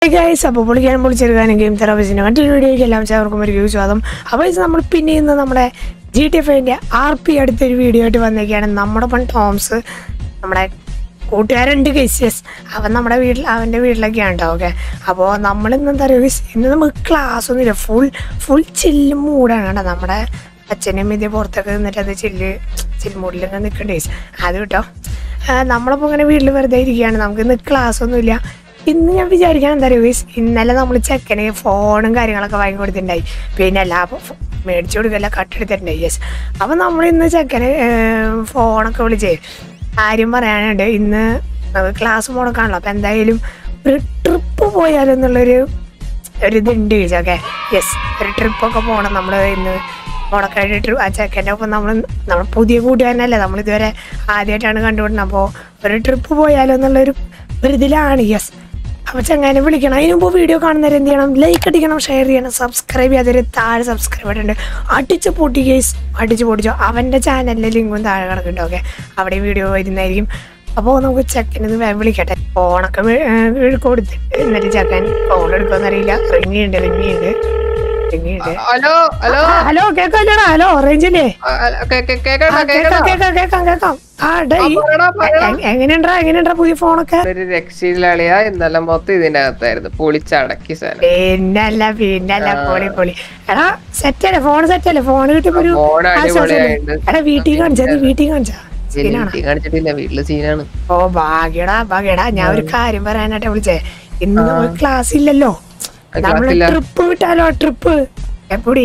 Guys അപ്പോൾ പൊളിക്കാനും പൊളിച്ചെടുക്കാനും game തെറാപ്പിസിൻ്റെ മറ്റൊരു വീഡിയോയ്ക്ക് എല്ലാം ചേർക്കും ഒരു വ്യൂ സ്വാഗതം അപ്പോൾ ഇത് നമ്മൾ പിന്നെ ഇന്ന് നമ്മുടെ ജി ടി എഫ് ഐൻ്റെ ആർ പി അടുത്തൊരു വീഡിയോ ആയിട്ട് വന്നേക്കാണ് നമ്മുടെ പണ്ട് ടോംസ് നമ്മുടെ കൂട്ടുകാരുണ്ട് ഗൈസ് അവൻ നമ്മുടെ വീട്ടിൽ അവൻ്റെ വീട്ടിലൊക്കെയാണ് കേട്ടോ ഓക്കെ അപ്പോൾ നമ്മൾ ഇന്ന് എന്താ പറയുക guys, ഇന്ന് നമുക്ക് ക്ലാസ് ഒന്നുമില്ല ഫുൾ ഫുൾ ചില്ല് മൂടാണ് കേട്ടോ നമ്മുടെ അച്ഛനും ഇത് പുറത്തൊക്കെ നിന്നിട്ട് അത് ചില്ല് ചിൽമൂടിലൊക്കെ നിൽക്കണ്ടേ ഗൈസ് അത് കേട്ടോ നമ്മളിപ്പോൾ ഇങ്ങനെ വീട്ടിൽ വെറുതെ ഇരിക്കുകയാണ് നമുക്ക് ഇന്ന് ക്ലാസ് ഒന്നുമില്ല ഇന്ന് ഞാൻ വിചാരിക്കാൻ എന്താ പറയുക guys, ഇന്നലെ നമ്മൾ ചെക്കന് ഫോണും കാര്യങ്ങളൊക്കെ വാങ്ങി കൊടുത്തിട്ടുണ്ടായി പിന്നെ എല്ലാ ഫ- മേടിച്ചു കൊടുക്കല്ല കട്ടെടുത്തിട്ടുണ്ടായി യെസ് അപ്പം നമ്മൾ ഇന്ന് ചെക്കന് ഏർ, ഫോണൊക്കെ വിളിച്ചേ കാര്യം പറയാനുണ്ട് ഇന്ന് നമുക്ക് ക്ലാസ് മുടക്കാണല്ലോ അപ്പം എന്തായാലും ഒരു ട്രിപ്പ് പോയാലെന്നുള്ളൊരു ഒരു ഇതുണ്ട് ഓക്കെ യെസ് ഒരു ട്രിപ്പൊക്കെ പോകണം നമ്മൾ ഇന്ന് മുടക്കായിട്ട് ട്രിപ്പ് ആ ചെക്കൻ്റെ ഒപ്പം നമ്മൾ നമ്മൾ പുതിയ കൂട്ടുകാരനല്ലേ നമ്മൾ ഇതുവരെ ആദ്യമായിട്ടാണ് കണ്ടുപിടുന്നത് അപ്പോൾ ഒരു ട്രിപ്പ് പോയാലോ എന്നുള്ളൊരു ഒരു ഇതിലാണ് യെസ് അപ്പോൾ ചങ്ങാനെ വിളിക്കണം അതിന് മുമ്പ് വീഡിയോ കാണുന്നവർ എന്ത് ചെയ്യണം ലൈക്ക് അടിക്കണം ഷെയർ ചെയ്യണം സബ്സ്ക്രൈബ് ചെയ്യാതൊരു താഴെ സബ്സ്ക്രൈബ് ഉണ്ട് അടിച്ച് പൊട്ടി കേസ് അടിച്ച് പൊട്ടിച്ചോ അവൻ്റെ ചാനലിലെ ലിങ്കും താഴെ കിടക്കുന്നുണ്ട് ഓക്കെ അവിടെ വീഡിയോ വരുന്നതായിരിക്കും അപ്പോൾ നമുക്ക് ചെക്കനത് വേഗം വിളിക്കട്ടെ ഫോണൊക്കെ വി- ഏർ വീട് കൊടുത്തിട്ട് എന്നിട്ട് ചെക്കൻ ഫോൺ എടുക്കുമെന്നറിയില്ല റിങ് ഉണ്ട് റിങ് ഉണ്ട് റിങ് ഉണ്ട് ഹലോ ഹലോ ഹലോ കേക്കാല്ലോടാ ഹലോ റേഞ്ചില്ലേ ആ, കേ- കേ- കേക്കണ്ട ആ, കേക്കാം കേക്കണ്ട കേക്കാം കേക്കാം കേക്കാം ആ ഡേ ആ, പറയടാ, പറയടാ. എങ്ങനെയുണ്ടാ എങ്ങനെയുണ്ടാ പുതിയ ഫോണൊക്കെ ഒരു രക്ഷയിലാളിയാ ഇന്നലെ മൊത്തം ഇതിന്റെ അകത്തായിരുന്നു പൊളിച്ചടക്കി സാധനം പിന്നല്ല പിന്നല്ല പൊളി പൊളി എടാ സെറ്റല്ലേ ഫോൺ സെറ്റല്ലേ ഫോൺ കിട്ടിയപ്പോ ഒരു ഫോൺ ആശ്വാസമല്ലേ? അടിപൊളിയായിട്ടുണ്ട്. എടാ വീട്ടിൽ കാണിച്ചാ നീ വീട്ടിൽ കാണിച്ചാ സീനാണ് വീട്ടിൽ കാണിച്ചിട്ടില്ല വീട്ടില് സീനാണ് ഓ ഭാഗ്യടാ ഭാഗ്യടാ ഞാൻ ഒരു കാര്യം പറയാനായിട്ട് വിളിച്ചേ ഇന്ന് ക്ലാസ് ഇല്ലല്ലോ നമ്മള് ഇല്ല. ട്രിപ്പ് വിട്ടാലോ ട്രിപ്പ് എപ്പൊടി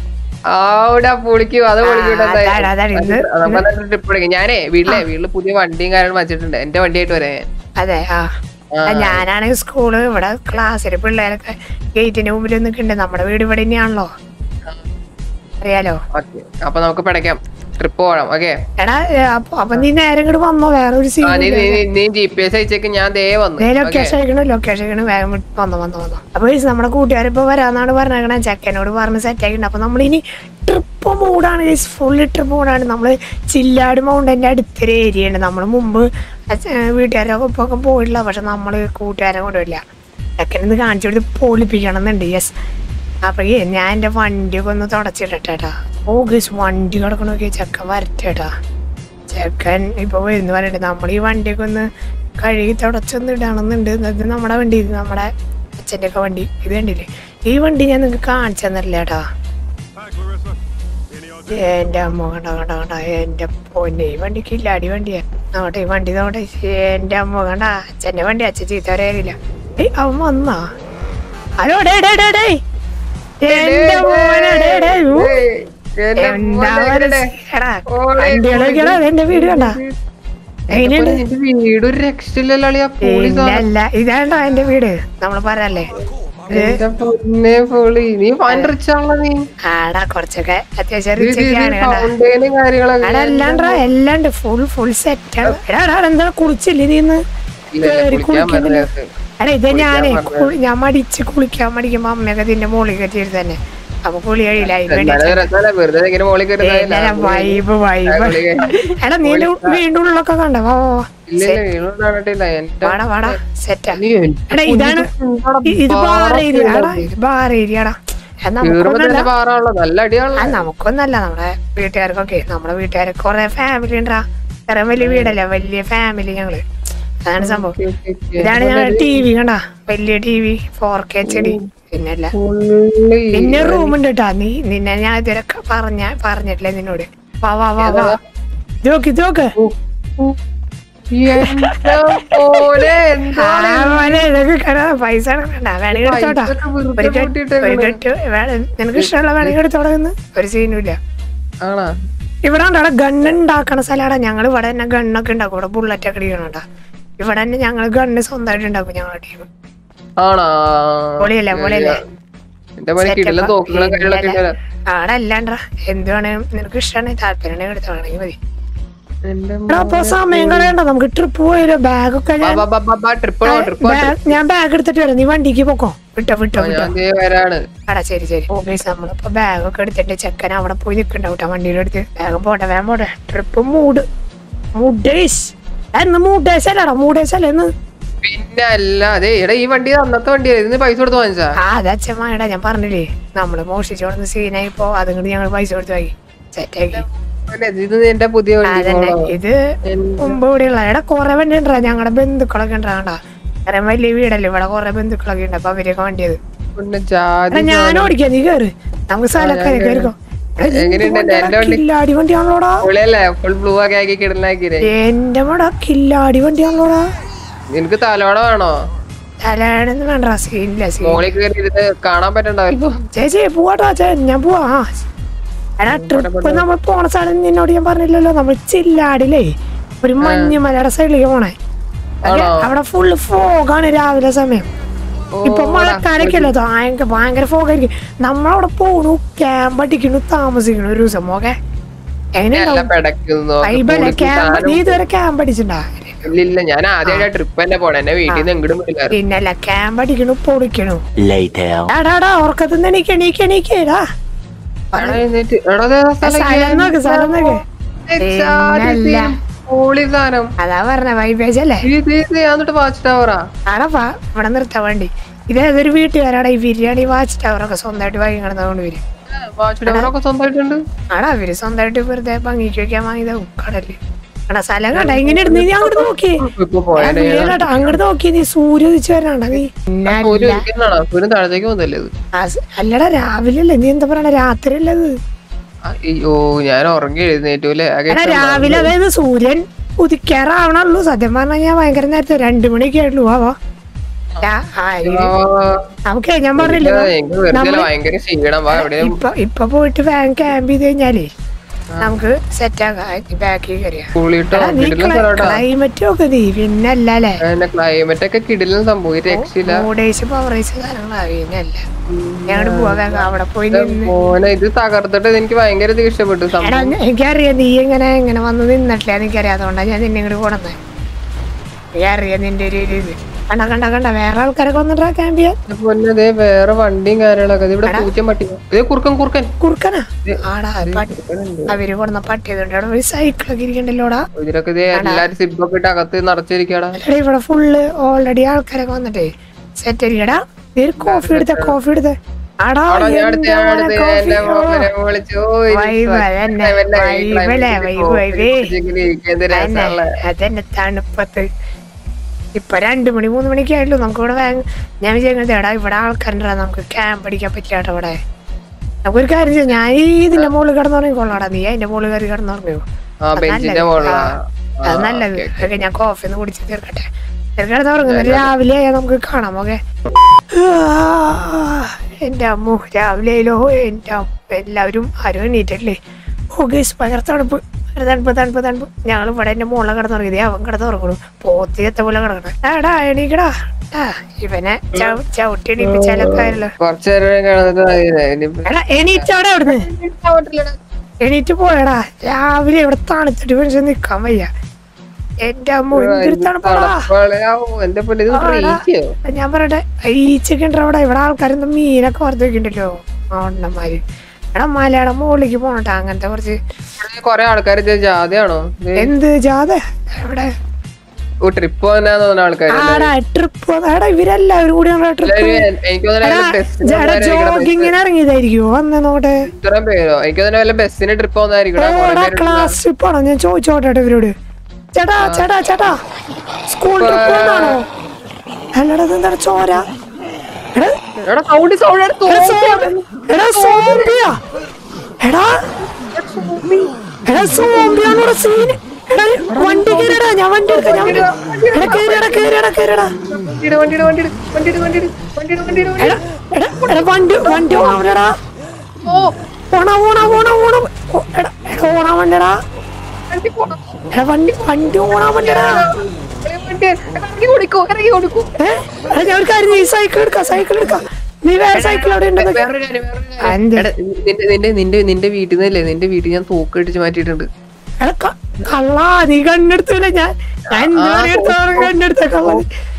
അവിടെ പൊളിക്കും അത് പൊളിക്കും ആ, അതാണ്, അതാണ് ഇന്ന് ട്രിപ്പ് എടുക്കും ഞാനേ വീട്ടിലെ വീട്ടില് പുതിയ വണ്ടിയും കാര്യങ്ങളും വെച്ചിട്ടുണ്ട് എന്റെ വണ്ടിയായിട്ട് വരാൻ ഞാൻ. അതെ ആ ആ. ഞാനാണെങ്കിൽ സ്കൂള് ഇവിടെ ക്ലാസ്സില് പിള്ളേരൊക്കെ ഗേറ്റിന്റെ മുമ്പിൽ നിൽക്കുന്നുണ്ട് നമ്മുടെ വീട് ഇവിടെ തന്നെയാണല്ലോ അറിയാലോ ഓക്കേ. അപ്പൊ നമുക്ക് പടയ്ക്കാം ട്രിപ്പ് പോകണം ഓക്കെ എടാ ഏ, അപ്പൊ അപ്പൊ നീ നേരെ ഇങ്ങോട്ട് വന്നോ വേറെ ഒരു സീൻ നീ നീ- നീ ജി പി എസ് അയച്ചേക്ക് ഞാൻ ദേ വന്നു ദേ ഓക്കേ. ലൊക്കേഷൻ അയക്കണം ലൊക്കേഷൻ അയക്കണം വേഗം വിട്ട് വന്നോ വന്നോ വന്നോ അപ്പൊ guys, നമ്മുടെ കൂട്ടുകാരിപ്പോ വരാന്നാണ് പറഞ്ഞേക്കണേ ചെക്കനോട് പറഞ്ഞ് സെറ്റ് ആക്കിണ്ട് അപ്പൊ നമ്മളിനി ട്രിപ്പ് മൂടാണ് ഫുള്ള് ട്രിപ്പ് മൂടാണ് നമ്മള് ചില്ലാട് മൗണ്ടന്റെ അടുത്തൊരു ഏരിയ ഉണ്ട് നമ്മൾ മുമ്പ് വീട്ടുകാരൊക്കെ ഒപ്പം ഒക്കെ പോയിട്ടില്ല പക്ഷെ നമ്മള് കൂട്ടുകാരെ കൊണ്ടുപോയില്ല ചെക്കനിന്ന് കാണിച്ചു കൊടുത്ത് പൊളിപ്പിക്കണം എന്നുണ്ട് യെസ് അപ്പൊ ഈ ഞാൻ എന്റെ വണ്ടിയൊക്കെ ഒന്ന് തുടച്ചിട്ടേട്ടാ ഓ ഗസ് വണ്ടി കിടക്കണോക്കെ ചെക്കൻ വരട്ടേട്ടാ ചെക്കൻ ഇപ്പൊ വരുന്ന പറഞ്ഞിട്ട് നമ്മൾ ഈ വണ്ടിയൊക്കെ ഒന്ന് കഴുകി തുടച്ചൊന്ന് ഇടണമെന്നുണ്ട് ഇത് നമ്മുടെ വണ്ടി ഇത് നമ്മുടെ അച്ഛൻ്റെ ഒക്കെ വണ്ടി ഇത് കണ്ടില്ലേ ഈ വണ്ടി ഞാൻ നിങ്ങൾക്ക് കാണിച്ചു തന്നില്ല കേട്ടാ എന്റെ അമ്മ കണ്ട കണ്ട കണ്ട എന്റെ പൊന്നെ ഈ വണ്ടിക്ക് ഇല്ല അടി വണ്ടിയാ നോട്ടെ ഈ വണ്ടി നോട്ടെ എന്റെ അമ്മ കണ്ട അച്ഛന്റെ വണ്ടി അച്ഛൻ ചീത്ത പറയാനില്ല ഏയ് അവൻ വന്നാ ഹലോ ഡേ ഡേ ഡേ ഡേ എന്റെ മോനെ ഡേ ഡേ ഊ. ഏയ്, എന്റെ എന്താ മോനെ മനസ്സ്? ഇവിടെ. എടാ, ഓളെ വണ്ടികളൊക്കെയാടാ, അതെന്റെ വീട് കണ്ട എങ്ങനെയുണ്ട് നിന്റെ വീട് ഒരു രക്ഷയില്ലല്ലോ അളിയാ പൊളി സാധനം. ഇല്ല ഇതാണ്ടോ എന്റെ വീട് നമ്മള് പറയല്ലേ എന്റെ പൊന്നെ പൊളി നീ ഫൈൻ റിച്ച് ആണല്ലോ നീ ആടാ കുറച്ചൊക്കെ അത്യാവശ്യം ഇത് ഇത് റിച്ച് ഒക്കെയാണ് കണ്ട ഫൗണ്ടൈനും കാര്യങ്ങളൊക്കെ എടാ എല്ലാണ്ടാ എല്ലാം ഉണ്ട് ഫുൾ ഫുൾ സെറ്റ് ആണ് എടാ എടാ എടാ, എന്താ കുളിച്ചില്ലേ നീ ഇന്ന് ഇല്ല, ഇല്ല, കേറി കുളിക്കാൻ കുളിക്കുന്നില്ല. പറഞ്ഞത്. എടാ ഇത് ഞാനേ പറഞ്ഞത്. കുളി- ഞാൻ മടിച്ച് കുളിക്കാൻ മടിക്കുമ്പോ അമ്മയൊക്കെ ഇതിന്റെ മുകളിൽ കയറ്റിയിട്ട് തന്നെ അപ്പൊ കുളി കഴിയില്ല അതിന് വേണ്ടി എന്നാലും രസമല്ലേ, വെറുതെ ഇങ്ങനെ മോളിൽ കയറി ഇതായില്ല. വൈബ് വൈബ് ആ, കുളി കഴിഞ്ഞ്. എടാ നീ വീണ്ടും ഉള്ളൊക്കെ കണ്ട വാ വാ, വാ ഇല്ല, ഇല്ല, വീണൊന്നും കണ്ടിട്ടില്ല. എന്റെ വാടാ വാടാ സെറ്റാ നീ എന്റെ എടാ ഇതാണ് ഇ- ഇത് ബാർ ഏരിയ എടാ ഇത് ബാർ ഏരിയടാ കേറുമ്പോ നമുക്കൊന്നല്ല തന്നെ പാറാണല്ലോ നല്ല ആ അടിയാണല്ലോ നമുക്കൊന്നല്ല നമ്മുടെ വീട്ടുകാർക്കൊക്കെ നമ്മുടെ വീട്ടുകാർ കൊറേ ഫാമിലി ഉണ്ടാ വേറെ വലിയ വീടല്ല വലിയ ഫാമിലി ഞങ്ങള് അതാണ് സംഭവം ഇതാണ് ഞങ്ങൾ ടി വി കണ്ട വലിയ T V four K H D പിന്നല്ല പുള്ളി. പിന്നെ റൂം ഉണ്ട് കേട്ടാ നീ നിന്നെ ഞാൻ ഇതുവരെ ക- പറഞ്ഞ പറഞ്ഞിട്ടില്ലേ നിന്നോട് വാ വാ വാ വാ ഇത് നോക്ക് ഇത് നോക്ക് എന്റെ മോനെ, ആ, എന്താണ് മോനെ, ഇതൊക്കെ കണ്ടാ പൈസ കണ്ട വേണമെങ്കിൽ എടുത്തോട്ടാ പൈസയൊക്കെ വെറുതെ ഒരു കെട്ട് കൂട്ടിയിട്ടേക്കണ്. ഒരു കെട്ട് വേണം നിനക്ക് ഇഷ്ടമുള്ള വേണമെങ്കിൽ എടുത്തോടന്ന് ഒരു സീനും ഇല്ല ആണാ ഇവിടെ ഉണ്ടോ ഗണ്ണ് ഉണ്ടാക്കണ സ്ഥലമാണ് ഞങ്ങൾ ഇവിടെ തന്നെ ഗണ്ണൊക്കെ ഉണ്ടാക്കും ഇവിടെ ബുള്ളറ്റ് ഒക്കെ അടിക്കണോണ്ടാ ഇവിടെ തന്നെ ഞങ്ങൾ ഗണ്ണ് സ്വന്തമായിട്ട് ഉണ്ടാക്കും ഞങ്ങളുടെ ടീം ആണാ പൊളിയല്ലേ പൊളിയല്ലേ എന്റെ മോനെ കിടിലം തോക്കുകളും കാര്യങ്ങളൊക്കെ ഉണ്ടല്ലോ ആടെ അല്ലാണ്ടാ എന്ത് വേണേലും നിനക്ക് ഇഷ്ടമാണ് താല്പര്യം എടുത്തോണെങ്കിൽ മതി എന്റെ എടാ, അപ്പൊ സമയം കളയണ്ട നമുക്ക് ട്രിപ്പ് പോയാലോ ബാഗൊക്കെ ഞാൻ ട്രിപ്പ് ട്രിപ്പ് ബാ- ഞാൻ ബാഗ് എടുത്തിട്ട് വരാം നീ വണ്ടിക്ക് പോക്കോ വിട്ടോ വിട്ടോ വിട്ടോ ഞാൻ ദേ വരാണ് എടാ ശരി ശരി ഓഫീസ് നമ്മളിപ്പോ ബാഗൊക്കെ എടുത്തിട്ട് ചെക്കൻ അവിടെ പോയി നിൽക്കണ്ടാവും കേട്ടോ വണ്ടിയുടെ അടുത്ത് വേഗം പോട്ടെ വേഗം പോട്ടെ ട്രിപ്പ് മൂഡ് മൂഡേസ് എന്ന് മൂഡേസ് അല്ലടാ മൂഡേസ് അല്ലേ ഇന്ന് പിന്നെ അല്ല അതെ എടാ ഈ വണ്ടി അന്നത്തെ വണ്ടിയല്ലേ ഇതിന് പൈസ കൊടുത്ത് വാങ്ങിച്ചാ ആ അത് അച്ഛമ്മയുടെ ഞാൻ പറഞ്ഞില്ലേ നമ്മള് മോഷിച്ചോടുന്ന സീനായി ഇപ്പോ അതും കൂടി ഞങ്ങൾ പൈസ കൊടുത്ത് വാങ്ങി സെറ്റാക്കി അല്ലേ, ഇത് എന്റെ പുതിയ വണ്ടി അതന്നെ മോളോ. ഇത് മുമ്പ് ഇവിടെയുള്ള എടാ കൊറേ വണ്ടി ഉണ്ടാ ഞങ്ങളുടെ ബന്ധുക്കളൊക്കെ ഉണ്ടാകണ്ട കാരണം വലിയ വീടല്ലേ ഇവിടെ കൊറേ ബന്ധുക്കളൊക്കെ ഉണ്ട് അപ്പൊ അവരൊക്കെ വണ്ടിയത് പിന്നെ ജാതി എടാ ഞാൻ ഓടിക്കാം നീ കേറ് നമുക്ക് സ്ഥലക്കാരെ കേറിക്കോ എടാ, ഇത് എങ്ങനെയുണ്ട് എന്ത് എന്റെ വണ്ടി? കില്ലാടി വണ്ടിയാണല്ലോടാ പൊളിയല്ലേ ഫുൾ ബ്ലൂ ഒക്കെ ആക്കി കിടലാക്കിരേ എന്റെ മട കില്ലാടി വണ്ടിയാണല്ലോടാ നിനക്ക് തലോട വേണോ തലേണെന്ന് വേണ്ട സീനില്ല സീൻ മോളിൽ കയറി ഇരുന്ന് കാണാൻ പറ്റണ്ടാവല്ലോ ചേച്ചി പോവാട്ടോ ചേ ഞാൻ പോവാ ആ. എടാ ട്രിപ്പ് നമ്മൾ പോണ സ്ഥലം നിന്നോട് ഞാൻ പറഞ്ഞില്ലല്ലോ നമ്മൾ ചില്ലാടിലേ ഒരു മഞ്ഞുമലയുടെ സൈഡിലേക്ക് പോണേ ഓക്കേ? ആണോ? അവിടെ ഫുള്ള് ഫോഗാണ് രാവിലെ സമയം ഓ, ഇപ്പൊ മഴക്കാലൊക്കെ അല്ലോ ഭയങ്കര ഭയങ്കര ഫോഗായിരിക്കും നമ്മളവിടെ പോണു ക്യാമ്പ് അടിക്കണു താമസിക്കണു ഒരു ദിവസം ഓക്കെ അല്ല എങ്ങനെയുണ്ടാവും പെടക്കുന്നു വൈബല്ലേ ക്യാമ്പ് നീ ഇതുവരെ ക്യാമ്പ് അടിച്ചിട്ടുണ്ടാ ഇല്ല ഞാൻ ആദ്യമായിട്ട് ട്രിപ്പ് തന്നെ പോണേ എന്നെ വീട്ടിൽ നിന്ന് എങ്ങോട്ടും വിടില്ലായിരുന്നു പിന്നല്ല ക്യാമ്പ് അടിക്കണു പൊടിക്കണു Later. എടാടാ ഉറക്കത്തുനിന്ന് എണീക്ക് എണീക്ക് എണീക്കേടാ എടാ, എഴുന്നേറ്റ്. എടാ, ദേ ആ സ്ഥലം സ്ഥലം നോക്ക് സ്ഥലം നോക്ക് ഏ, ചാടി പിന്നല്ല. സീൻ. പൊളി സാധനം അതാ പറഞ്ഞ വൈബേജ് അല്ലേ ഇത് ഇത് എന്നിട്ട് വാച്ച് ടവറാ ആടാ ഇവിടെ നിർത്താൻ വേണ്ടി ഇത് ഏതൊരു വീട്ടുകാരാടാ ഈ ബിരിയാണി വാച്ച് ടവറൊക്കെ സ്വന്തമായിട്ട് വാങ്ങി കിടന്നതുകൊണ്ട് വരും വാച്ച് ടവറൊക്കെ സ്വന്തമായിട്ടുണ്ട് ആടാ അവര് സ്വന്തമായിട്ട് വെറുതെ ഭംഗിക്ക് വെക്കാൻ വാങ്ങിയതാവും കടല് ആടാ സ്ഥലം കണ്ട ഇങ്ങനെ ഇടുന്ന നീ അങ്ങോട്ട് നോക്കി ഇപ്പൊ പോയാലേ അങ്ങോട്ട് നോക്കി നീ സൂര്യ ഉദിച്ചു വരാണ്ട നീ സൂര്യ ഒരിക്കലാണോ സൂര്യൻ താഴത്തേക്ക് പോകുന്നല്ലേ ഇത് ആ സ്- അല്ലടാ രാവിലെ അല്ലേ നീ എന്താ പറയണ രാത്രി അല്ലത് ആ, അയ്യോ ഞാൻ ഉറങ്ങി എഴുന്നേറ്റു അല്ലേ ആകെ എടാ രാവിലെ അതായത് സൂര്യൻ ഉദിക്കാറാവണുള്ളൂ സത്യം പറഞ്ഞാൽ ഞാൻ ഭയങ്കര നേരത്തെ രണ്ടു മണിയൊക്കെ ആയിട്ടുള്ളൂ ആവാ നമുക്ക് ഞാൻ പറഞ്ഞില്ലേ എനിക്ക് വെറുതെ ഭയങ്കര ക്ഷീണം വാ എവിടെ ഇപ്പൊ ഇപ്പൊ പോയിട്ട് വാൻ ക്യാമ്പ് ചെയ്ത് കഴിഞ്ഞാലേ നമുക്ക് സെറ്റ് ആക്കാം ബാക്കിൽ കയറിയാ കൂളിട്ടോ എടാ, നീ കിടിലും സ്ഥലോട്ടാ ക്ലൈമറ്റ് ഒക്കെ നീ പിന്നല്ലേ അതിന്റെ ക്ലൈമറ്റ് ഒക്കെ കിടിലും സംഭവം ഒരു രക്ഷയില്ല മൂടേഴ്സ് പവറേഴ്സ് കാര്യങ്ങളാ പിന്നല്ല ഞങ്ങള് പോവാ വേഗം അവിടെ പോയി നിന്ന് മോനെ ഇത് തകർത്തിട്ട് എനിക്ക് ഭയങ്കര ഇത് ഇഷ്ടപ്പെട്ടു എടാ സംഭവം എനിക്കറിയാം നീ ഇങ്ങനെ ഇങ്ങനെ വന്ന് നിന്നിട്ടില്ല എനിക്കറിയാം അതുകൊണ്ടാണ് ഞാൻ നിന്നെ ഇങ്ങോട്ട് കൊണ്ടുവന്നത് എനിക്കറിയാം നിന്റെ ഒരു ഇത് കണ്ട കണ്ട കണ്ട വേറെ ആൾക്കാരൊക്കെ വന്നിട്ടാ ക്യാമ്പ് ചെയ്യാൻ എന്റെ പൊന്നെ ദേ വേറെ വണ്ടിയും കാര്യങ്ങളൊക്കെ ഇത് ഇവിടെ പൂച്ചൻ പട്ടി ഇതേ കുറുക്കൻ കുറുക്കൻ കുറുക്കനാ ആടാ പട്ടി അവര് കൊടുന്ന പട്ടിയതുകൊണ്ട് അവിടെ ഒരു സൈക്കിളൊക്കെ ഇരിക്കണ്ടല്ലോടാ ഇതിലൊക്കെ ഇതേ എല്ലാരും സിബൊക്കെ ഇട്ട് അകത്ത് നിറച്ചിരിക്കടാ എടാ ഇവിടെ ഫുള്ള് ഓൾറെഡി ആൾക്കാരൊക്കെ വന്നിട്ടേ സെറ്റ് ആയിരിക്കടാ നീ ഒരു കോഫി എടുത്ത കോഫി എടുത്ത ആടാ ആടാ, ഞാൻ എടുത്ത് ഞാൻ എന്താണ് എടുത്ത് coffee? എന്റെ ഓ, മോനെ വിളിച്ചു ഓ, ഇത് വൈബ് അതന്നെ, വല്ല ഈ വൈബ് climate അല്ലേ, ല് വൈബ് coffee വൈബ്. കുടിച്ചിങ്ങനെ ഇരിക്കാൻ എന്ത് അതന്നെ, രസാണല്ലേ. അതന്നെ തണുപ്പത്ത് ഇപ്പൊ രണ്ടു മണി മൂന്ന് മണിക്ക് ആയിട്ടുള്ളൂ നമുക്ക് ഇവിടെ വേ- ഞാൻ വിചാരിക്കുന്നത് എടാ ഇവിടെ ആൾക്കാരുണ്ടാ നമുക്ക് ക്യാമ്പ് അടിക്കാൻ പറ്റില്ലാട്ടോ ഇവിടെ നമുക്കൊരു കാര്യം ചെയ്യാം ഞാൻ ഈ ഇതിന്റെ മുകളിൽ കിടന്നുറങ്ങിക്കോളാടാ നീ അതിന്റെ മുകളിൽ കയറി കിടന്നുറങ്ങിയോ ആ ബെഞ്ചിന്റെ മുകളിലാ അത് നല്ലത് ഓക്കെ ഞാൻ കോഫി ഒന്ന് കുടിച്ച് തീർക്കട്ടെ തീർക്കട്ടെ ഉറങ്ങുന്നത് രാവിലെ ആയാൽ നമുക്ക് കാണാം ഓക്കെ എന്റെ അമ്മു രാവിലെയിലോ എന്റെ അമ്മ എല്ലാവരും ആരും എണീറ്റല്ലേ ഓ ഗേസ് ഭയങ്കര തണുപ്പ് ഭയങ്കര തണുപ്പ് തണുപ്പ് തണുപ്പ് ഞങ്ങൾ ഇവിടെ എന്റെ മുകളിൽ കിടന്നുറങ്ങിയത് അവൻ കിടന്നുറങ്ങണു പോത്തിയത്തെ പോലെ കിടക്കണം എടാ എണീക്കടാ ആ ഇവനെ ചവി- ചവിട്ടി എണീപ്പിച്ചാലൊക്കെ ആയല്ലോ കുറച്ചു നേരം കിടന്നിട്ട് മതിയില്ലേ, ഇനിയിപ്പോ- എടാ എണീറ്റവിടെ അവിടുന്ന് എണീറ്റ് പോയടാ രാവിലെ ഇവിടെ തണുത്തിട്ട് മനുഷ്യൻ നിക്കാൻ വയ്യ എന്റെ അമ്മ എന്തൊരു തണുപ്പാടാ തണുപ്പാണ്. ഔ, എന്റെ പൊന്നെ ഇത് റീച്ചോ ഞാൻ പറയട്ടെ ഈച്ചൊക്കെ ഉണ്ട് അവിടെ ഇവിടെ ആൾക്കാരെന്താ മീനൊക്കെ വറുത്ത് വെക്കണ്ടല്ലോ അണ്ണന്മാര് എടാ മലയാള മുകളിലേക്ക് പോണട്ടാ അങ്ങനത്തെ കുറച്ച് കൊറേ ആൾക്കാർ ജാഥയാണോ എന്ത് ജാഥ എവിടെ ട്രിപ്പ് പോകാനാന്ന് തോന്നുന്ന ആൾക്കാര് ആടാ ട്രിപ്പ് എടാ ഇവരെല്ലാവരും കൂടി ട്രിപ്പ് എനിക്ക് തോന്നുന്നു ജോഗിങ്ങിന് ഇറങ്ങിയതായിരിക്കുമോ വന്ന് നോട്ടെ ഇത്രയും പേരോ എനിക്ക് തോന്നുന്നു വല്ല ബസ്സിന് ട്രിപ്പ് പോകുന്നതായിരിക്കും ഇവിടെ കുറേ എടാ പേരുണ്ട്. ക്ലാസ് ട്രിപ്പാണോ ഞാൻ ചോദിച്ചോട്ടെ ഇവരോട് ചേട്ടാ ചേട്ടാ ചേട്ടാ സ്കൂൾ ട്രിപ്പ് വന്നാണോ അല്ലടാ എന്താണ് ചോര എടാ എടാ സൗണ്ട് സൗണ്ട് എടുത്തു എടാ സോംബി- എടാ സോംബിയാ എടാ എടാ സോംബിയാണോടാ സീൻ എടാ വണ്ടി കയറിയടാ ഞാൻ വണ്ടി എടുക്കാം ഞാൻ വണ്ടി എടാ കയറിയടാ കയറിയടാ കയറിയടാ വണ്ടിയുടെ വണ്ടിയുടെ വണ്ടിയുടെ വണ്ടിയുടെ വണ്ടിയുടെ വണ്ടിയുടെ വണ്ടിയുടെ വണ്ടി എടാ എടാ എടാ വണ്ടി വണ്ടി ഓണാവണ്ടടാ ഓ ഓണ ഓണ ഓണ ഓണ ഓ, എടാ എടാ ഓണാ വണ്ടടാ വണ്ടി പോണം എടാ വണ്ടി വണ്ടി ഓണാ വണ്ടടാ വണ്ടി ഇറങ്ങി കൊടുക്കൂ ഇറങ്ങി കൊടുക്കൂ ഏ എടാ ഞാൻ ഒരു കാര്യം ചെയ്യ്, ഈ സൈക്കിൾ എടുക്കാം സൈക്കിൾ എടുക്കാം നീ വേറെ സൈക്കിൾ അവിടെ ഉണ്ടെന്ന് വേറൊരു കാര്യം വേറൊരു കാര്യം. എന്ത്? എടാ, നിന്റെ നിന്റെ നിന്റെ നിന്റെ വീട്ടിൽ നിന്നല്ലേ നിന്റെ വീട്ടിൽ ഞാൻ തോക്ക് അടിച്ച് മാറ്റിയിട്ടുണ്ട് എടാ ക- കള്ളാ നീ കണ്ണെടുത്തില്ല ഞാൻ ഞാൻ ഇന്നുവരെ എടുത്ത കണ്ണെടുത്ത കള്ള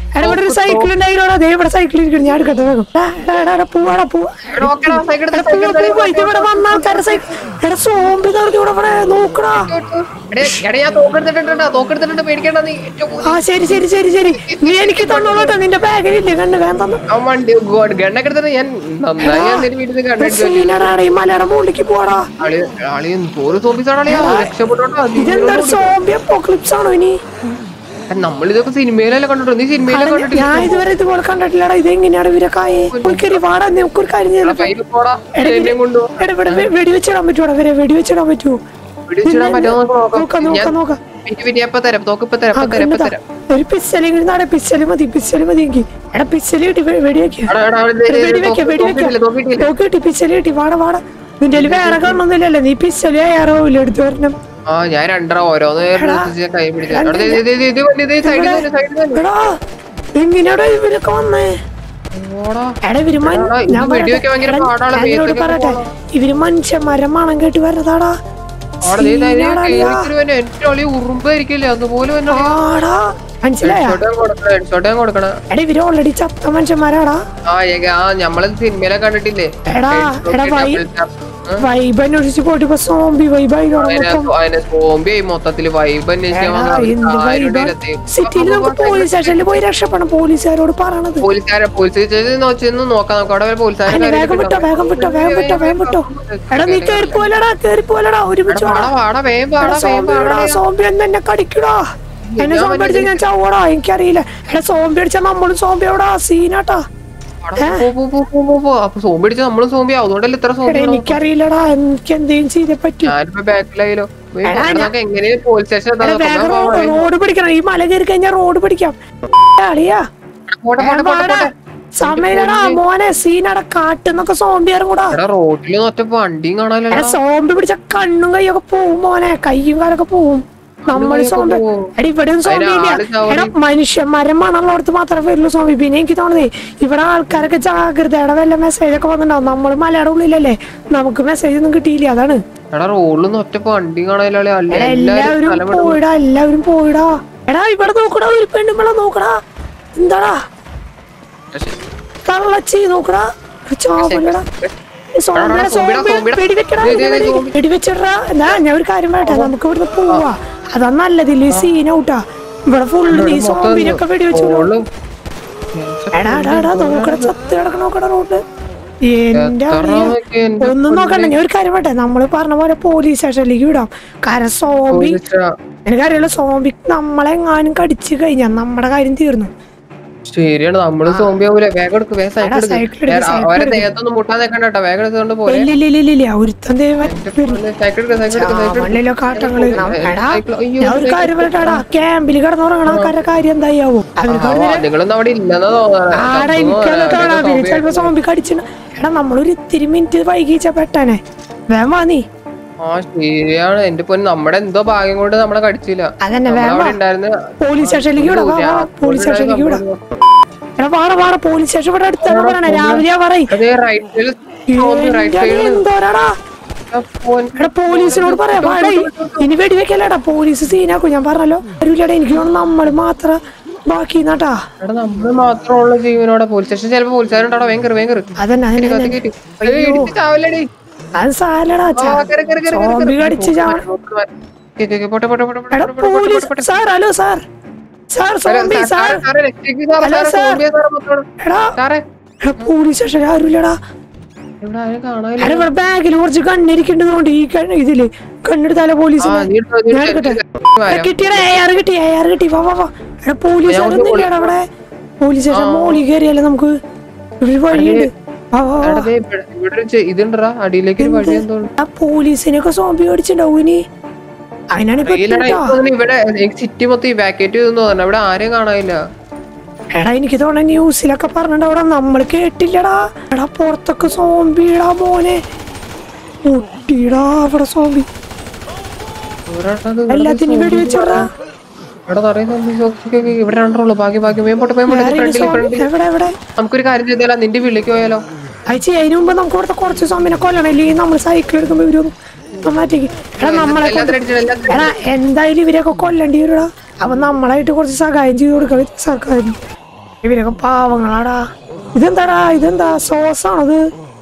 എടാ ഇവിടെ ഒരു സൈക്കിൾ ഉണ്ടായിരോടാ ദേ ഇവിടെ സൈക്കിൾ ഇരിക്കുന്നു ഞാൻ എടുക്കട്ടെ വേഗം എടാ, എടാ, എടാ, എടാ, പോവാടാ പോവാ നോക്കടാ, സൈക്കിൾ എടുത്ത് എടാ, പോവാ, പോവാ, ഇത് ഇവിടെ വന്ന ആൾക്കാരുടെ സൈക്കിൾ എടാ സോംബി നിറഞ്ഞു ഇവിടെ ഇവിടെ നോക്കടാ എടേ, എടേ, ഞാൻ തോക്കെടുത്തിട്ടുണ്ട് തോക്കെടുത്തിട്ടുണ്ട് പേടിക്കണ്ട നീ ഏറ്റവും കൂടുതൽ ആ ശരി ശരി ശരി ശരി നീ എനിക്ക് തന്നോളട്ടോ നിന്റെ ബാഗിലില്ലേ കണ്ട് വേഗം തന്നു ആ വണ്ടി ഗണ്ണൊക്കെ എടുത്തിട്ട് ഞാൻ നന്നായി ഞാൻ നിന്റെ വീട്ടിൽ നിന്ന് കണ്ടടിച്ചു സീനടാ ഈ മലയുടെ മുകളിലേക്ക് പോടാ ആളി ആളി തോറ് തോപ്പിച്ചാളിയാ രക്ഷപ്പെട്ടോട്ടോ ഇതെന്താ സോംബി അപ്പോക്ലിപ്സ് ആണോ ഇനി നമ്മളിതൊക്കെ സിനിമയിലല്ലേ കണ്ടിട്ടു നീ സിനിമയിലെ കണ്ടിട്ടില്ല ഞാൻ ഇതുവരെ ഇതുപോലെ കണ്ടിട്ടില്ലടാ ഇത് എങ്ങനെയാണ് ഇവരൊക്കെ ആയേ ഒരു വാടാ നമുക്കൊരു കാര്യം ചെയ്യാം കയ്യിൽ പോടാ എന്നെയും കൊണ്ടുപോ എടാ ഇവിടെ വെ- വെടിവെച്ചിടാൻ പറ്റുമോ ഇവരെ വെടിവെച്ചിടാൻ പറ്റുമോ പിടിച്ചിടാൻ പറ്റുമോ നോക്കാം നോക്കാം നോക്കാം നോക്കാം പിന്നെ പിന്നെ എപ്പ തരാം തോക്ക് ഇപ്പൊ തരാം ആ, ഇപ്പൊ തരാം ഇപ്പൊ കണ്ടതാ. തരാം ഒരു പിസ്റ്റല് നാടെ പിസ്റ്റല് മതി പിസ്റ്റല് മതി എനിക്ക് എടാ പിസ്റ്റല് കിട്ടി വെ- വെടിവെക്ക എടാ, എടാ, അവിടെ ദേ, ദേ, വെടിവെക്ക തോക്ക് വെടിവെക്ക തോക്കിട്ടില്ല, തോക്കിട്ടില്ല. തോക്ക് കിട്ടി പിസ്റ്റല് കിട്ടി വാട വാട നിന്റെ കയ്യില് വേറെ കാണുന്നില്ലല്ലോ നീ പിസ്റ്റല് ഏറാവൂല എടുത്തു വരണം ആ ഞാൻ രണ്ടര ഓരോന്ന് ഞാൻ കൈ പിടിച്ചു അവിടെ ദേ, ദേ, ദേ, ദേ, ഇത് വണ്ടി ദേ സൈഡിൽ തന്നെ സൈഡിൽ തന്നെ എടാ എങ്ങനെയാടാ ഇവരൊക്കെ വന്നേ ഓടാ എടാ ഇവര് മൻ- എടാ, ഇത് ഞാൻ വെടിവെക്കാൻ പറയട്ടെ, ഭയങ്കര എടാ, പാടാണ്, ഞാൻ നിന്നോട് മേത്തൊക്കെ പറയട്ടെ ഇവര് മനുഷ്യന്മാരെ മണം കേട്ട് വരുന്നതാടാ അവിടെ ദേ, ദേ, ദേ, സീനാടാ കേറിക്കിരി വന്നെ. എന്റെ ഒളി ഉറുമ്പായിരിക്കില്ലേ അതുപോലെ തന്നെ ആടാ മനസ്സിലായ ഹെഡ്ഷോട്ട് കൊടുക്കണം ഹെഡ്ഷോട്ട് ഞാൻ കൊടുക്കണം എടാ ഇവര് ഓൾറെഡി ചത്ത മനുഷ്യന്മാരാടാ ആ ഏക- ആ നമ്മള് സിനിമയിലെ കണ്ടിട്ടില്ലേ എടാ എടാ വൈ Double tap. ഉം. വൈബ് അന്വേഷിച്ച് പോയിട്ട് ഇപ്പൊ സോംബി വൈബ് ആയിക്കോട്ടെ അതിനെ- അതിനെ സോംബി ആയി മൊത്തത്തില് വൈബ് അന്വേഷിക്കാൻ വന്ന ആളുടെ സിറ്റിയിൽ നമുക്ക് പോലീസ് സ്റ്റേഷനിൽ പോയി രക്ഷപ്പെടണം പോലീസുകാരോട് പറയണത് പോലീസുകാരെ പോലീസ് ചെന്ന് നോക്കാം നമുക്ക് അവിടെ വരെ പോലീസുകാരെ അല്ല, വേഗം വിട്ടോ വേഗം വിട്ടോ വേഗം വിട്ടോ വേഗം വിട്ടോ എടാ നീ കേറി പോലടാ കേറി പോലടാ ഒരുമിച്ച് വാടാ. വാടാ വാടാ വേഗം വാടാ എടാ, വേഗം സോംബി എടാ, സോംബി ഒന്ന് എന്നെ കടിക്കടാ എന്നെ സോംബി അടിച്ചാ ഞാൻ ചാവടാ എനിക്കറിയില്ല എടാ സോംബി അടിച്ചാ നമ്മളും സോംബി എവിടാ സീനാട്ടാ വാടാ, പോ, പോ, പോ, പോ, പോ, പോ. അപ്പൊ സോംബി അടിച്ച നമ്മളും സോംബി അതുകൊണ്ടല്ലേ ഇത്ര എടാ സോംബി എനിക്കറിയില്ലടാ എനിക്ക് എന്തേലും ചെയ്തേ പറ്റൂ ഞാനിപ്പോ ബാക്കിലായാലോ എടാ, നമുക്ക് എങ്ങനെ പോലീസ് സ്റ്റേഷൻ എടാ വേഗം റോ- റോഡ് പിടിക്കണം ഈ മല കയറി കഴിഞ്ഞാൽ റോഡ് പിടിക്കാം അളിയാ പോട്ടെ പോട്ടെ പോട്ടെ പോട്ടെ സമയടാ മോനെ സീനടാ കാട്ടുന്നൊക്കെ സോംബി ഇറങ്ങൂടാ എടാ റോഡില് ഒറ്റ വണ്ടിയും കാണാനല്ലോ എടാ സോംബി പിടിച്ച കണ്ണും കൈയൊക്കെ പോവും മോനെ കയ്യും കാലൊക്കെ പോവും നമ്മൾ കൈയൊക്കെ സോംബി പോവും. എടാ ഇവിടെയും സോംബി അതിന് ഇല്ല ആള് ചാവടി. എടാ മനുഷ്യന്മാരെ മണമുള്ളടത്ത് മാത്രമേ വരുള്ളൂ സോംബി പിന്നെ എനിക്ക് തോന്നുന്നേ ഇവിടെ ആൾക്കാരൊക്കെ ജാഗ്രതയുടെ വല്ല മെസ്സേജ് ഒക്കെ വന്നിട്ടുണ്ടാവും നമ്മൾ മലയുടെ ഉള്ളിലല്ലേ നമുക്ക് മെസ്സേജ് ഒന്നും കിട്ടിയില്ല അതാണ് എടാ റോഡിലൊന്നും ഒറ്റ വണ്ടിയും കാണാനല്ലോ എടാ എല്ലാരും എല്ലാവരും സ്ഥലം വിടും. പോയിടാ എല്ലാവരും പോയിടാ എടാ ഇവിടെ നോക്കടാ ഒരു പെണ്ണുമ്പള നോക്കടാ എന്താടാ തള്ളച്ചി നോക്കടാ ഒരു ചാവല്ലടാ ഈ സോംബിയുടെ എടാ, സോംബിയുടെ, സോംബി സോംബിയുടെ. വെടിവെക്കടാ, ദേ, ദേ, ദേ, വെടി- സോംബി. വെടിവെച്ചിടടാ എന്നാ ഞാൻ ഒരു കാര്യം പറയട്ടെ നമുക്ക് ഇവിടുന്ന് പോവാ അതാ നല്ലതില്ലേ സീൻ ഔട്ടാ ഇവിടെ ഫുള്ള് നീ സോംബിനൊക്കെ വെടിവെച്ചു റോഡിലും എടാ എടാ എടാ നോക്കടാ ചത്ത് കിടക്കണ നോക്കടാ റോഡ് എന്റെ എത്ര അറിയാ നോക്കി എന്റെ ഒന്നും നോക്കണ്ട ഞാൻ ഒരു കാര്യം പറയട്ടെ നമ്മള് പറഞ്ഞ പോലെ പോലീസ് സ്റ്റേഷനിലേക്ക് വിടാം കാരണം സോംബി പോലീസ് എനിക്കറിയാലോ സോംബി നമ്മളെങ്ങാനും കടിച്ചു കഴിഞ്ഞാ നമ്മുടെ കാര്യം തീർന്നു ശരിയാണ് നമ്മള് സോംബി ആവൂല വേഗം എടുക്ക് വേഗം സൈക്കിൾ എടാ, cycle എടുക്ക്, എടുക്ക് cycle അവരെ എടുക്ക്. ദേഹത്തൊന്നും മുട്ടാൻ നിൽക്കണ്ട കേട്ടോ വേഗം എടുത്തുകൊണ്ട് പോലെ ഇല്ല ഇല്ല ഇല്ല ഇല്ല ഇല്ല ഒരുത്തൻ ദേ വരും. സൈക്കിൾ എടുക്ക് സൈക്കിൾ എടുക്ക് സൈക്കിൾ എടുക്ക് മണ്ണിലോ കാട്ടങ്ങള് എടാ സൈക്കിൾ അയ്യോ ഞാൻ ഒരു കാര്യം പറയട്ടാടാ ക്യാമ്പിൽ കിടന്നുറങ്ങണ ആൾക്കാരുടെ കാര്യം എന്തായാവും അവർക്ക് ആ, നിങ്ങളൊന്നും അവിടെ ഇല്ലെന്നാ തോന്നുന്നത് ആടാ എനിക്കതോടാ പിന്നെ ചിലപ്പോ സോംബി കടിച്ചിട്ട് എടാ നമ്മളൊരു ഇത്തിരി മിനിറ്റ് വൈകിച്ച പെട്ടാനെ വേഗം വാ നീ ആ ശരിയാണ് എന്റെ പൊന്ന് നമ്മുടെ എന്തോ ഭാഗ്യം കൊണ്ട് നമ്മളെ കടിച്ചില്ല അതന്നെ നമ്മളവിടെ വേഗം വാ. ഉണ്ടായിരുന്ന പോലീസ് സ്റ്റേഷനിലേക്ക് വിടാം വാ, വാ, പോലീസ് സ്റ്റേഷനിലേക്ക് വിടാം എടാ വാട വാട പോലീസ് സ്റ്റേഷൻ ഇവിടെ അടുത്താണ് പറയണേ രാവിലെയാ പറയും അതേ റൈറ്റ് സൈഡിൽ സോംബി റൈറ്റ് സൈഡിൽ എന്തോരാടാ എടാ പോലീസിനോട് പറയാം വാടേ ഇനി വെടിവെക്കല്ലേടാ പോലീസ് സീനാക്കും ഞാൻ പറഞ്ഞല്ലോ ആരുമില്ലടാ എനിക്ക് തോന്നുന്നു നമ്മൾ മാത്രം ബാക്കി നട്ടാ എടാ നമ്മൾ മാത്രമുള്ള ജീവനോടെ പോലീസ് സ്റ്റേഷൻ ചിലപ്പോ പോലീസുകാരുണ്ടോ ഭയങ്കര ഭയങ്കര അതന്നെ അതന്നെ അതന്നെ. ചാവലടി അത് സാലടാ ആ, കേറ്, കേറ്, കേറ്, കേറ്, സോംബി കേറ്. കടിച്ച് ചാവണം ഓക്കേ, ഓക്കേ, ഓക്കേ, പോട്ടെ, പോട്ടെ, പോട്ടെ, പോട്ടെ, എടാ പോട്ടെ, പോട്ടെ, പോട്ടെ, പോലീസ് പോട്ടെ. സാർ ഹലോ സാർ സാർ സാറേ, സോംബി സാർ സാറേ, സാറേ, രക്ഷിക്ക് സാറേ, ഹലോ, സാറേ, സാർ. സോംബിയെ സാറേ മൊത്തം. എടാ സാറേ, എടാ പോലീസ് സ്റ്റേഷൻ ആരുമില്ലടാ ഇവിടെ ആരും കാണാനില്ല. എടാ ഇവിടെ ബാഗിൽ കുറച്ച് കണ്ണിരിക്കേണ്ടതുകൊണ്ട് ഈ കണ്ണ് ഇതില് കണ്ണെടുത്താലോ പോലീസ് ആ, നീ എടുത്തോ, നീ ഞാൻ എടുത്തോ, എടുക്കട്ടെ. എടുത്തോ. എടാ, കിട്ടിയടാ എ ആർ കിട്ടി എ ആർ കിട്ടി വാ വാ വാ എടാ പോലീസ് ആരൊന്നും ഇല്ലടാ അവിടെ പോലീസ് സ്റ്റേഷൻ മോളിൽ കയറിയല്ലേ നമുക്ക് ഒരു വഴിയുണ്ട് വാ വാ വാ എടാ, ദേ ഇവിടെ ഇവിടെ ഒരു ചെ- ഇതുണ്ടെടാ അടിയിലേക്ക് ഒരു വഴി എന്തോ ഉണ്ട്. ആ പോലീസിനൊക്കെ സോംബി അടിച്ചിട്ടുണ്ടാവും ഇനി അതിനാണ് ഇപ്പൊ അറിയില്ലടാ, എത്തിട്ടോ. എനിക്ക് തോന്നുന്നു ഇവിടെ എനിക്ക് സിറ്റി മൊത്തം ഇവാക്യുവേറ്റ് ചെയ്തെന്ന് തോന്നുന്നു ഇവിടെ ആരെയും കാണാനില്ല എടാ എനിക്ക് തോന്നുന്നു ന്യൂസിലൊക്കെ പറഞ്ഞിട്ട് നമ്മൾ കേട്ടില്ലടാ എടാ പുറത്തൊക്കെ സോംബിടാ മോനെ കുട്ടിടാ അവിടെ സോംബി ഒരാട്ടം അത് ഇവിടെ എല്ലാത്തിനും വെടി വെച്ചോടാ ഇവിടെ നിറയെ zombies ഒക്കെ ഒക്കെ ഇവിടെ രണ്ടുള്ളൂ ബാക്കി ബാക്കി മേം പോട്ടെ മേം പോട്ടെ വേറെ ഇനി ഫ്രണ്ടിൽ സോംബി ഫ്രണ്ടിൽ എവിടെ എവിടെ നമുക്കൊരു കാര്യം ചെയ്താലോ നിന്റെ വിളിക്ക് പോയാലോ അയച്ചു അതിന് മുമ്പ് നമുക്ക് ഇവിടുത്തെ കുറച്ച് സോമ്പിനെ കൊല്ലണം ഇല്ലെങ്കിൽ നമ്മൾ സൈക്കിൾ എടുക്കുമ്പോ ഇവരും മാറ്റിക്ക് എടാ നമ്മളെ കൊണ്ട് എല്ലാത്തിനും അടിച്ചിട്ട് എല്ലാത്തിനും എടാ എന്തായാലും ഇവരെയൊക്കെ കൊല്ലേണ്ടി വരുടാ അപ്പൊ നമ്മളായിട്ട് കുറച്ച് സഹായം ചെയ്ത് കൊടുക്കാം സർക്കാരിന് ഇവരൊക്കെ പാവങ്ങളാടാ ഇതെന്താടാ ഇതെന്താ സോസാണത്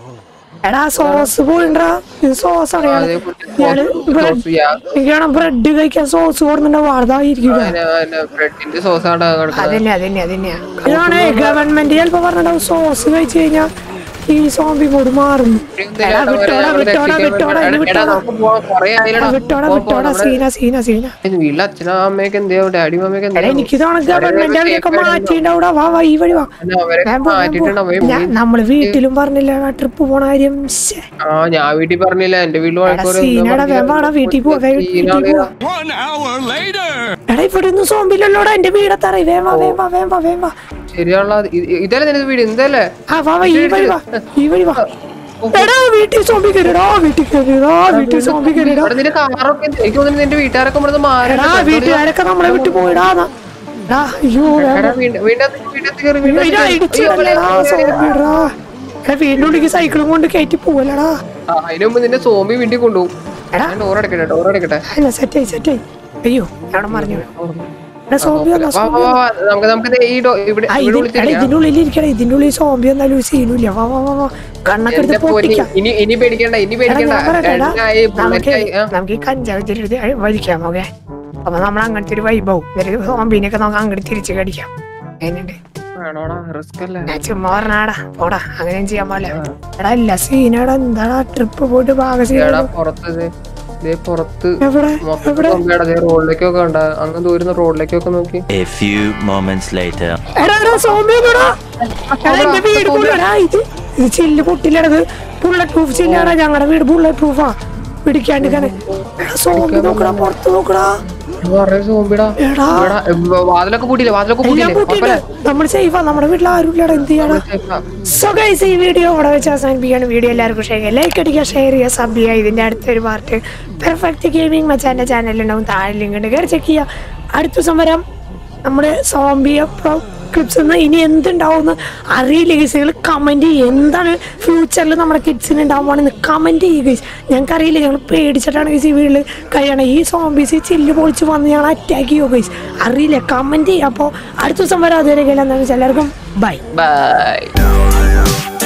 എടാ സോസ് പോയിണ്ടാ ഇത് സോസാണ് ഇയാള് ഇയാള് ബ്രെഡ് എനിക്കാണ് ബ്രെഡ് കഴിക്കാൻ സോസ് കൊടുത്തിട്ടുണ്ടാവും അതായിരിക്കും ബ്രെഡിന്റെ സോസാണ് കിടക്കുന്നത് അതന്നെ അതന്നെ അതന്നെയാ ഇതാണ് ഗവൺമെന്റ് ചിലപ്പോ പറഞ്ഞിട്ടുണ്ടാവും സോസ് കഴിച്ചു കഴിഞ്ഞാ ഈ സോംബി മോഡ് മാറുന്നു എടാ, വിട്ടോടാ വിട്ടോടാ വിട്ടോടാ ഇത് വിട്ടോടാ എടാ, വിട്ടോടാ വിട്ടോടാ സീന സീന സീന വീട്ടിലെ അച്ഛനും അമ്മയൊക്കെ എന്തെയോ ഡാഡി മമ്മയൊക്കെ എടാ എന്തെയോ എനിക്ക് തോന്നുന്നു ഗവൺമെന്റ് അവരെയൊക്കെ മാറ്റിണ്ടാവൂടാ വാ വാ ഈ വഴി വാ അവരൊക്കെ വേഗം പോ, വേഗം മാറ്റിട്ടുണ്ട് പോ. അവൻ ഞാ- നമ്മള് വീട്ടിലും പറഞ്ഞില്ല ട്രിപ്പ് പോണ കാര്യം ശ്ശെ. ആ ഞാൻ വീട്ടിൽ പറഞ്ഞില്ല എന്റെ വീട്ടിൽ എടാ സീനടാ വേഗം വാടാ വീട്ടിൽ പോവാ വേഗം വീട്ടിൽ പോവാ One hour later. എടാ ഇവിടെ ഒന്നും സോമ്പില്ലല്ലോടാ എന്റെ വീടത്തറ വേം വാ വേം വാ വേം വാ വേം വാ ശരിയാണല്ലോ ഇത് ഇ- ഇതല്ലേ നിന്റെ വീട് എന്തല്ലേ ആ വാ വാ ഈ വഴി വാ ഈ വഴി വാ എടാ വീട്ടിൽ സോമ്പി കയറിടാ വീട്ടിൽ കയറിടാ വീട്ടിൽ സോമ്പി കയറിടാ അവിടെ നിന്റെ കാറൊക്കെ എന്ത്- എനിക്ക് തോന്നുന്നു നിന്റെ വീട്ടുകാരൊക്കെ ഇവിടുന്ന് മാറി എടാ വീട്ടുകാരൊക്കെ നമ്മളെ വിട്ടു പോയിടാ ന്നാ. എടാ അയ്യോ വേഗം എടാ വീണ്ട- വീണ്ടകത്ത് വീണ്ടകത്ത് കയറി ഇടാ, വീണ്ടകത്ത് ഇടിച്ചിടല്ലേടാ, സോംബിടാ. എടാ വീണ്ടും ഉള്ളിക്ക് സൈക്കിളും കൊണ്ട് കയറ്റി പോവല്ലടാ ആ, അതിന് മുമ്പ് നിന്റെ സോമി വീട്ടിൽ കൊണ്ടുപോകും എടാ ഞാൻ ഡോർ അടക്കട്ടെ ഡോർ അടക്കട്ടെ അല്ല സെറ്റായി സെറ്റായി അയ്യോ ഞാൻ മറിഞ്ഞു എടാ സോംബി വന്നാ വാ, വാ, സോംബി വാ, വാ. നമുക്ക് നമുക്ക് ദേ ഈ ഡോ- ഇവിടെ ആ ഇവിടെ ഇത് എടാ വിളിച്ചിരിക്കാം ഇതിന്റെ ഉള്ളിൽ ഇരിക്കണേ ഇതിന്റെ ഉള്ളിൽ സോംബി എന്നാലും സീനില്ല വാ വാ വാ വാ കണ്ണൊക്കെ എന്റെ എടുത്ത് പൊന്നി, പൊട്ടിക്കാം ഇനി ഇനി പേടിക്കണ്ട ഇനി എടാ പേടിക്കണ്ട ഞാൻ പറയട്ടെ എടാ എണ്ണായി നമുക്ക് ബുള്ളറ്റായി ആ നമുക്ക് ഈ കഞ്ചാവ് ചെരുത് വലിക്കാം ഓക്കെ അപ്പൊ നമ്മൾ അങ്ങനത്തെ ഒരു വൈബാവും എന്നിട്ട് സോംബിനെയൊക്കെ നമുക്ക് അങ്ങോട്ട് തിരിച്ച് കടിക്കാം അതിനുണ്ട് വേണോടാ റിസ്ക് അല്ലേ ഞാൻ ചുമ്മാ പറഞ്ഞാടാ പോടാ അങ്ങനെയും ചെയ്യാൻ പാടില്ല എടാ ഇല്ല സീനാടാ എന്താടാ ട്രിപ്പ് പോയിട്ട് ഭാഗ സീന എടാ പുറത്ത് ദേ- ദേ പുറത്ത് എവിടെ മൊത്തത്തിൽ കൊമ്പേടാ ദേ റോഡിലേക്കൊക്കെ ഉണ്ട് അങ്ങ് ദൂരുന്ന റോഡിലേക്കൊക്കെ നോക്കി A few moments later. എടാ എടാ സോംബി ഒന്നുടാ എടാ എന്റെ വീട് പൊള്ളടാ ഇത് ഇത് ചില്ല് പൊട്ടില്ലടത് ബുള്ളറ്റ് പ്രൂഫ് ചില്ലാടാ ഞങ്ങളുടെ വീട് ബുള്ളറ്റ് പ്രൂഫാ പിടിക്കാണ്ടിരിക്കാണ് എടാ സോംബി നോക്കടാ പുറത്ത് നോക്കടാ സോമ്പിടാ എടാ എടാ, ഏ, വാതിലൊക്കെ പൂട്ടിയില്ലേ വാതിലൊക്കെ എല്ലാം പൂട്ടിയില്ലേ പൊട്ടിട്ട് നമ്മൾ സേഫാ നമ്മുടെ വീട്ടിൽ ആരും ഇല്ലടാ എന്ത് ചെയ്യടാ സോ ഗൈസ് ഈ വീഡിയോ ഇവിടെ വെച്ച് അവസാനിപ്പിക്കുകയാണ് വീഡിയോ എല്ലാവർക്കും ഷെയർ ചെയ്യുക ലൈക്ക് അടിക്കുക ഷെയർ ചെയ്യുക സബ് ചെയ്യുക ഇതിൻ്റെ അടുത്തൊരു പാർട്ട് പെർഫെക്റ്റ് ഗെയിമിംഗ് മച്ചാൻ്റെ ചാനലിലുണ്ടാവും താഴെ ലിങ്ക് ഉണ്ട് കയറി ചെക്ക് ചെയ്യുക അടുത്ത ദിവസം വരാം നമ്മുടെ സോംബിയ പ്രോ ക്ലിപ്സ് നിന്ന് ഇനി എന്തുണ്ടാവും അറിയില്ല ഗൈസ് നിങ്ങൾ കമൻറ്റ് ചെയ്യുക എന്താണ് ഫ്യൂച്ചറിൽ നമ്മുടെ കിഡ്സിന് ഉണ്ടാവുകയാണെന്ന് കമൻറ്റ് ചെയ്യുക ഗൈസ് ഞങ്ങൾക്ക് അറിയില്ല ഞങ്ങൾ പേടിച്ചിട്ടാണ് ഗൈസ് ഈ വീട്ടിൽ കഴിയണം ഈ സോംബീസ് ചില്ല് പൊളിച്ച് വന്ന് ഞങ്ങൾ അറ്റാക്ക് ചെയ്യുമോ ഗൈസ് അറിയില്ല കമൻറ്റ് ചെയ്യുക അപ്പോൾ അടുത്ത ദിവസം വരാം അതുവരെ എന്താണെന്ന് വെച്ചാൽ എല്ലാവർക്കും ബൈ ബൈ